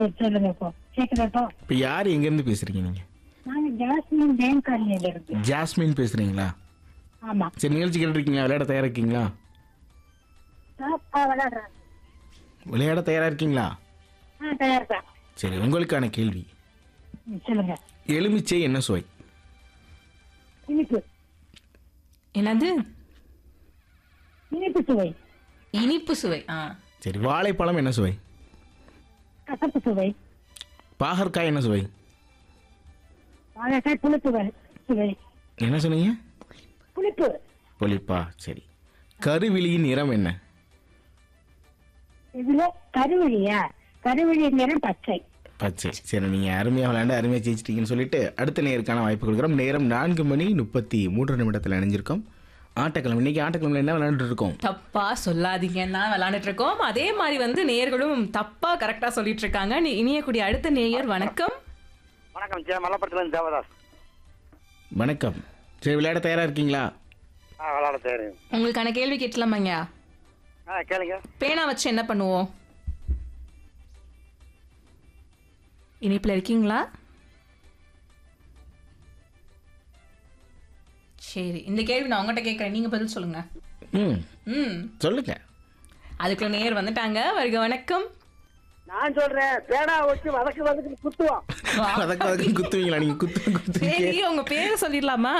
சொல்லுங்க இப்போ கேக்குதா இப்போ இப்போ யார் எங்கேருந்து பேசுறீங்க நீங்க நாங்க ஜாஸ்மின் ஜெயம் காலனியில இருக்கு ஜாஸ்மின் பேசுறீங்களா ஆமா சரி நிகழ்ச்சி கேட்டுருக்கீங்களா விளையாட தயாரா இருக்கீங்களா பாப்பா விளையாடுறாங்க விளையாட தயாரா இருக்கீங்களா ஆ தயார் தான் சரி உங்களுக்கான கேள்வி ம், சொல்லுங்க எலுமிச்சை என்ன சுவை இனிப்பு என்னது இனிப்பு சுவை இனிப்பு சுவை ஆ சரி வாழைப்பழம் என்ன சுவை கசப்பு சுவை பாகற்காய் என்ன சுவை வாழைக்காய் புளிப்பு வ- சுவை என்ன சொன்னீங்க புளிப்பு புளிப்பா சரி கருவிழியின் நிறம் என்ன இதுல கருவழியா கருவழி நிறம் பச்சை பச்சை சரி நீங்கள் அருமையாக விளையாண்டு அருமையாக ஜெயிச்சிட்டீங்கன்னு சொல்லிட்டு அடுத்த நேருக்கான வாய்ப்பு கொடுக்குறோம் நேரம் நான்கு மணி முப்பத்தி மூன்று நிமிடத்தில் இணைஞ்சிருக்கோம் ஆட்டக்கிழமை இன்னைக்கு ஆட்டக்கிழமை என்ன விளையாண்டுட்டு இருக்கோம் தப்பா சொல்லாதீங்கன்னா விளையாண்டுட்டு இருக்கோம் அதே மாதிரி வந்து நேயர்களும் தப்பா கரெக்டா சொல்லிட்டு இருக்காங்க நீ- இனியக்கூடிய அடுத்த நேயர் வணக்கம் வணக்கம் ஜெய மல்லப்பட்டிலேருந்து தேவதாஸ் வணக்கம் சரி விளையாட தயாராக இருக்கீங்களா ஆ விளாட தேரு உங்களுக்கான கேள்வி கேட்கலாமாங்க ஆ கேளுங்க பேனா வச்சு என்ன பண்ணுவோம் இனிப்புல இருக்கீங்களா சரி இந்த கேள்வி நான் உங்ககிட்ட கேட்கறேன் நீங்க பதில் சொல்லுங்க ம் ம் சொல்லுங்க அதுக்குள்ள நேயர் வந்துட்டாங்க வருக வணக்கம் நான் சொல்றேன் பேனா வச்சு வதக்கு வதக்கு குத்துவோம் அதற்கு அதுக்கு குத்துவீங்களா நீங்கள் குத்து குத்துவீங்க சரி உங்க பேரை சொல்லிடலாமா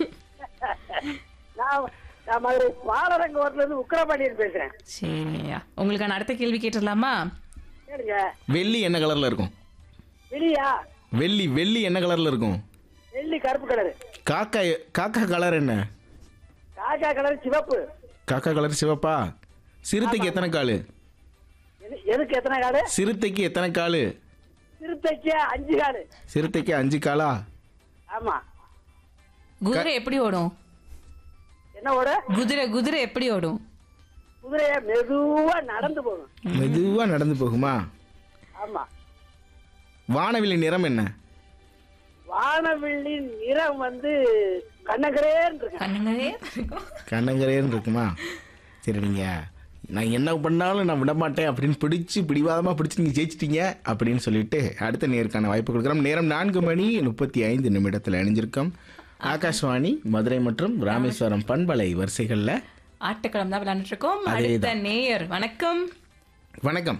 நான் நான் மதுரை பாலரங்க இருந்து உக்கரபாண்டியன் பேசுறேன் சரிங்கய்யா உங்களுக்கான அடுத்த கேள்வி கேட்டுடலாமா கேளுங்க வெள்ளி என்ன கலரில் இருக்கும் வெளியா வெள்ளி வெள்ளி என்ன கலரில் இருக்கும் வெள்ளி கருப்பு கலரு காக்கா காக்கா கலர் என்ன காக்கா கலர் சிவப்பு காக்கா கலர் சிவப்பா சிறுத்தைக்கு எத்தனை காலு எது- எதுக்கு எத்தனை காடு சிறுத்தைக்கு எத்தனை காலு சிறுத்தைக்கு அஞ்சு காடு சிறுத்தைக்கு அஞ்சு காலா ஆமா குதிரை எப்படி ஓடும் என்ன ஓட குதிரை குதிரை எப்படி ஓடும் குதிரைய மெதுவா நடந்து போகும் மெதுவா நடந்து போகுமா ஆமா வானவில்லி நிறம் என்ன வானவில்லின் நிறம் வந்து கண்ணகரேன்னு இருக்கு கண்ணுங்களே கண்ணங்கரேன்னு இருக்குமா சரி நீங்க நான் என்ன பண்ணாலும் நான் விட மாட்டேன் அப்படின்னு பிடிச்சு பிடிவாதமா பிடிச்சு நீங்க ஜெயிச்சிட்டீங்க அப்படின்னு சொல்லிட்டு அடுத்த நேருக்கான வாய்ப்பு கொடுக்குறோம் நேரம் நான்கு மணி முப்பத்தி ஐந்து நிமிடத்தில் இணைஞ்சிருக்கோம் ஆகாஷ்வாணி மதுரை மற்றும் ராமேஸ்வரம் பண்பலை வரிசைகளில் ஆட்டுக்கிழமை தான் விளையாண்டுட்டு இருக்கோம் அதேதான். அடுத்த நேயர் வணக்கம் வணக்கம்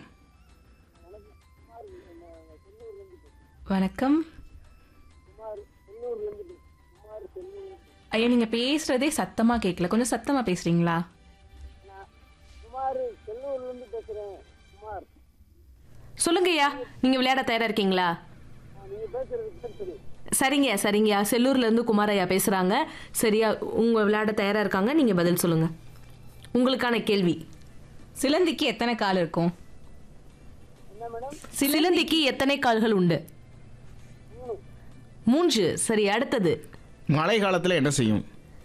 வணக்கம் ஐயோ நீங்க பேசுறதே சத்தமா கேட்கல கொஞ்சம் சத்தமா பேசுறீங்களா சொல்லுங்கய்யா நீங்க விளையாட தயாரா இருக்கீங்களா சரிங்க சரிங்கய்யா செல்லூர்ல இருந்து குமாரையா பேசுறாங்க சரியா உங்க விளையாட தயாரா இருக்காங்க நீங்க பதில் சொல்லுங்க உங்களுக்கான கேள்வி சிலந்திக்கு எத்தனை கால் இருக்கும் சிலந்திக்கு எத்தனை கால்கள் உண்டு மூன்று சரி அடுத்தது மழை காலத்தில் என்ன செய்யும்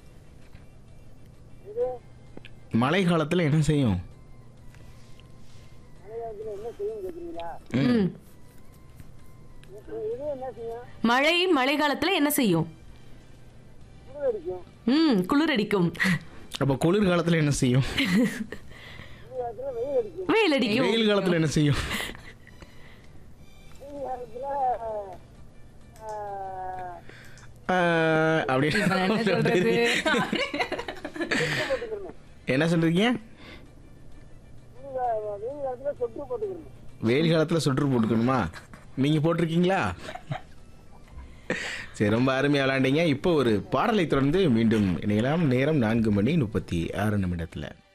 மழை காலத்தில் என்ன செய்யும் ம். மழை மழை காலத்துல என்ன செய்யும் ம் குளிர் அடிக்கும் அப்போ குளிர் காலத்தில் என்ன செய்யும் வெயில் அடிக்கும் வெயில் காலத்தில் என்ன செய்யும் ஆஹ், இப்ப நான் என்ன சொல்றது அப்படின்னு என்ன சொல்றீங்க வெயில் காலத்தில் சுற்று போட்டுக்கணுமா நீங்க போட்டிருக்கீங்களா சரி ரொம்ப அருமையாக விளாண்டீங்க இப்போ ஒரு பாடலை தொடர்ந்து மீண்டும் இணையலாம் நேரம் நான்கு மணி முப்பத்தி ஆறு நிமிடத்தில்